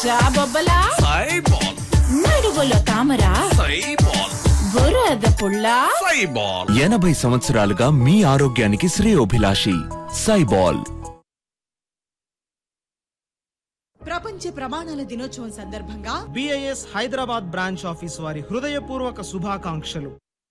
జాబొబ్బలా సైబాల్ నడువులో తామర సైబాల్ బురద పుల్ల సైబాల్ ఎనభై సంవత్సరాలుగా మీ ఆరోగ్యానికి శ్రేయోభిలాషి సైబాల్ ప్రపంచ ప్రమాణాల దినోత్సవం సందర్భంగా బిఐఎస్ హైదరాబాద్ బ్రాంచ్ ఆఫీస్ వారి హృదయపూర్వక శుభాకాంక్షలు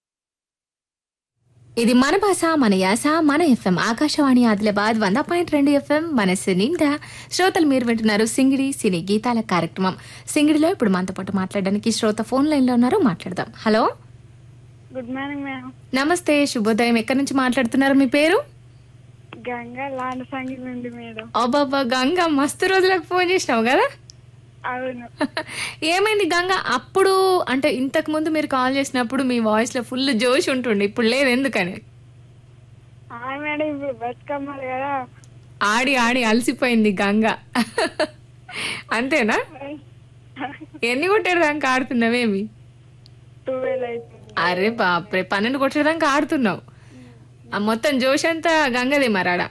ఇది మన భాష మన యాస మన ఎఫ్ఎం ఆకాశవాణి ఆదిలాబాద్ వంద పాయింట్ రెండు ఎఫ్ఎం మనసు నిండా శ్రోతలు మీరు వింటున్నారు సింగిడి సినీ గీతాల కార్యక్రమం సింగిడిలో ఇప్పుడు మనతో పాటు మాట్లాడడానికి శ్రోత ఫోన్ లైన్ లో ఉన్నారు మాట్లాడదాం హలో గుడ్ మార్నింగ్ మేడం నమస్తే శుభోదయం ఎక్కడి నుంచి మాట్లాడుతున్నారు మీ పేరు గంగా లాండ్ సంగి నుండి మేడం అబ్బాబ్బా గంగ మస్తు రోజులకు ఫోన్ చేసినావు కదా అవును ఏమైంది గంగ అప్పుడు అంటే ఇంతకు ముందు మీరు కాల్ చేసినప్పుడు మీ వాయిస్ లో ఫుల్ జోష్ ఉంటుండే ఇప్పుడు లేదు ఎందుకని ఆ మేడం ఇప్పుడు బతుకమ్మలు కదా ఆడి ఆడి అలసిపోయింది గంగ అంతేనా ఎన్ని కొట్టేదాకా ఆడుతున్నావేమి ట్వెల్వ్ అవుతుంది అరే బాప్రే పన్నెండు కొట్టేదాకా ఆడుతున్నావు ఆ మొత్తం జోష్ అంతా గంగదే మరాడా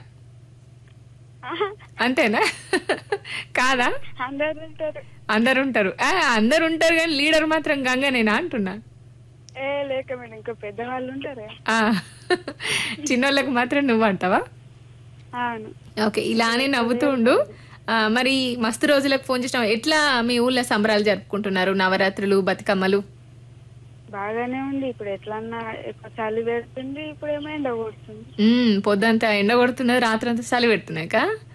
అంతేనా కాదా అందరు ఉంటారు అందరు ఉంటారు ఆ, అందరు ఉంటారు కానీ లీడర్ మాత్రం గంగనేనా అంటున్నా ఏ లేక మేడం ఇంకా పెద్దవాళ్ళు ఉంటారు ఆ, చిన్నోళ్ళకి మాత్రం నువ్వు అంటావా అవును ఓకే ఇలానే నవ్వుతూ ఉండు ఆ, మరి మస్తు రోజులకు ఫోన్ చేసినావు ఎట్లా మీ ఊళ్ళో సంబరాలు జరుపుకుంటున్నారు నవరాత్రులు బతుకమ్మలు బాగానే ఉంది ఇప్పుడు ఎట్లన్నా ఎక్కువ చలి పెడుతుంది ఇప్పుడు ఏమో ఎండ కొడుతుంది ఉమ్, పొద్దంతా ఎండ కొడుతున్నది రాత్రంతా చలి పెడుతున్నాయి కా